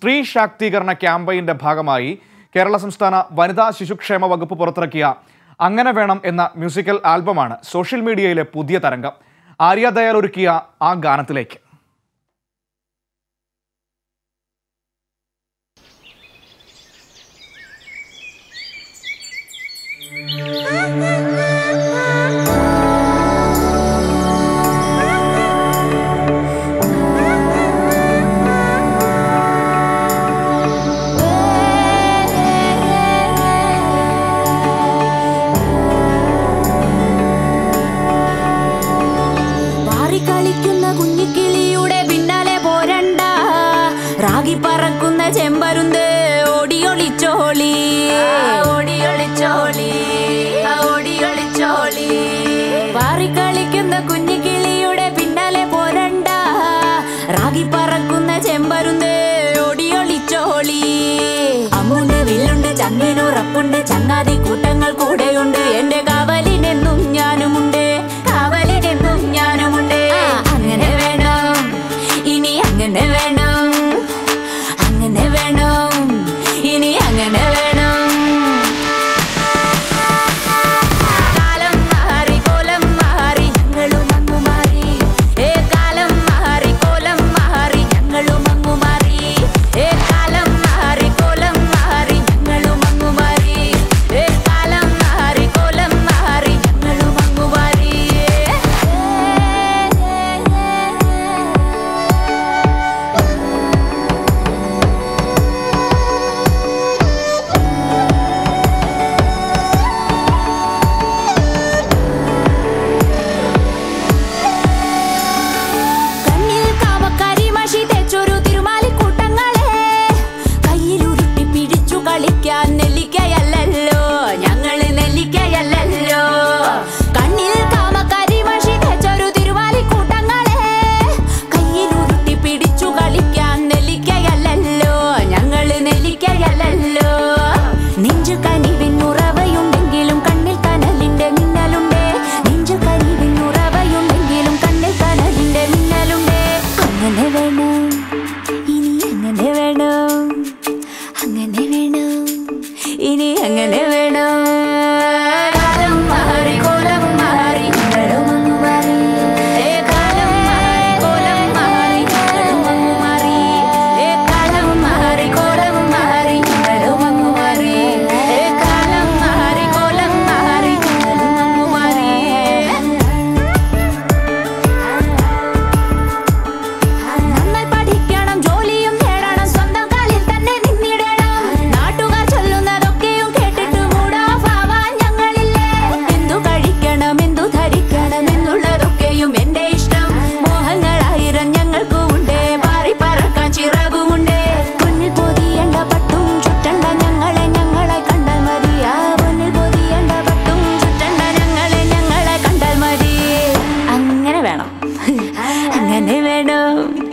സ്ത്രീ ശാക്തീകരണ ക്യാമ്പയിന്റെ ഭാഗമായി കേരള സംസ്ഥാന വനിതാ ശിശുക്ഷേമ വകുപ്പ് പുറത്തിറക്കിയ അങ്ങനെ വേണം എന്ന മ്യൂസിക്കൽ ആൽബമാണ് സോഷ്യൽ മീഡിയയിലെ പുതിയ തരംഗം ആര്യ ദയാൽ ഒരുക്കിയ ആ ഗാനത്തിലേക്ക് പാറിക്കളിക്കുന്ന കുഞ്ഞിക്കിളിയുടെ പിന്നാലെ പോരണ്ട റാഗി പറക്കുന്ന ചെമ്പരുന്ത് ഓടിയൊളിച്ചോളി ഓടിയൊളിച്ചോളി ഓടിയൊളിച്ചോളി പാറിക്കളിക്കുന്ന കുഞ്ഞിക്കിളിയുടെ പിന്നാലെ പോരണ്ട റാഗി പറക്കുന്ന ചെമ്പരുന്ത് ഓടിയൊളിച്ചോളി അമ്മുണ്ട് വില്ലുണ്ട് ചങ്ങിനുറപ്പുണ്ട് ചങ്ങാതി കൂട്ടങ്ങൾ കൂടെയുണ്ട് എന്റെ കാവലിനെന്നും ഞാനുമുണ്ട് കാവലിനെന്നും ഞാനുമുണ്ട് അങ്ങനെ വേണം ഇനി അങ്ങനെ വേണം അങ്ങനെ വേണം ഇനി അങ്ങനെ വേണം കാലം മാറി കോലം മാറി ഞങ്ങളും അങ്ങു മാറി ഏ കാലം മാറി കോലം മാറി ഞങ്ങളും അങ്ങു മാറി ഏ കാലം മാറി കോലം മാറി ഞങ്ങളും അങ്ങു മാറി ഏ കാലം മാറി കോലം മാറി ഞങ്ങളും അങ്ങു മാറി കണ്ണിൽ കാമക്കാരി മഷി തെച്ചൊരു തിരുമാലിക്കൂട്ടങ്ങളെ കയ്യിലുരുട്ടി പിടിച്ചു കളിക്കാൻ നെല്ലിക്കയല്ലല്ലോ ഞങ്ങള് നെല്ലിക്കയല്ലല്ലോ കണ്ണിൽ കാമക്കാരി മഷി തെച്ചൊരു തിരുമാലിക്കൂട്ടങ്ങളെ കയ്യിലുരുട്ടി പിടിച്ചു കളിക്കാൻ നെല്ലിക്കയല്ലല്ലോ ഞങ്ങള് നെല്ലിക്കയല്ലല്ലോ നെഞ്ചു കനിവിനുറവയുണ്ടെങ്കിലും കണ്ണിൽ കനലിന്റെ മിന്നലുണ്ട് നെഞ്ചു കനിവിനുറവയുണ്ടെങ്കിലും കണ്ണിൽ കനലിന്റെ മിന്നലുണ്ട് അങ്ങനെ വേണം ഇനി അങ്ങനെ വേണം അങ്ങനെ വേണം ഇനി അങ്ങനെ വേണം കാലം മാറി കോലം മാറി ഞങ്ങളും അങ്ങ് മാറി ഏ കാലം മാറി കോലം മാറി ഞങ്ങളും അങ്ങ് മാറി ഏ കാലം മാറി കോലം മാറി ഞങ്ങളും അങ്ങ് മാറി ഏ കാലം മാറി കോലം മാറി ഞങ്ങളും അങ്ങ് മാറി നന്നായി പഠിക്കണം ജോലിയും നേടണം സ്വന്തം കാലിൽ തന്നെ നിന്നിടണം നാട്ടുകാർ ചൊല്ലുന്നതൊക്കെയും കേട്ടിട്ട് മൂടാഭാവാൻ ഞങ്ങളില്ലേ എന്തു കഴിക്കണം എന്തു ധരിക്കണം എന്നുള്ളതൊക്കെയും എന്റെ ഇഷ്ടം മോഹങ്ങളായിരം ഞങ്ങൾക്കും ഉണ്ട് പാറി പറക്കാൻ ചിറകുമുണ്ട് പൊന്നിൽ പൊതിയേണ്ട പട്ടും ചുറ്റണ്ട ഞങ്ങളെ ഞങ്ങളെ കണ്ടാൽ മതി ആ പൊന്നിൽ പൊതിയേണ്ട പട്ടും ചുറ്റണ്ട ഞങ്ങളെ ഞങ്ങളെ കണ്ടാൽ മതി അങ്ങനെ വേണം അങ്ങനെ വേണം